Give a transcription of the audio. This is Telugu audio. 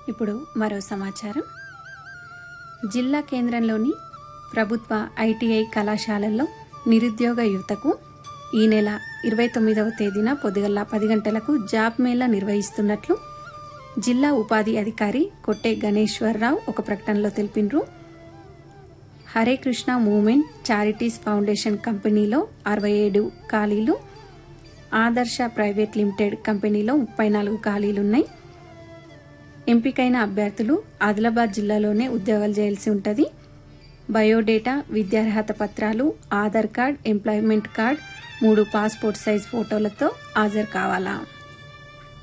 ఇప్పుడు మరో సమాచారం జిల్లా కేంద్రంలోని ప్రభుత్వ ఐటీఐ కళాశాలల్లో నిరుద్యోగ యువతకు ఈ నెల ఇరవై తొమ్మిదవ తేదీన పొద్దుగల్లా పది గంటలకు జాబ్ మేళా నిర్వహిస్తున్నట్లు జిల్లా ఉపాధి అధికారి కొట్టే గణేశ్వరరావు ఒక ప్రకటనలో తెలిపినరు Hare Krishna movement charities foundation కంపెనీలో అరవై ఏడు ఖాళీలు ఆదర్శ ప్రైవేట్ లిమిటెడ్ కంపెనీలో ముప్పై నాలుగు ఖాళీలున్నాయి ఎంపికైన అభ్యర్థులు ఆదిలాబాద్ జిల్లాలోనే ఉద్యోగాలు చేయాల్సి ఉంటుంది బయోడేటా విద్యార్హత పత్రాలు ఆధార్ కార్డ్ ఎంప్లాయ్మెంట్ కార్డ్ మూడు పాస్పోర్ట్ సైజ్ ఫోటోలతో హాజరు కావాలా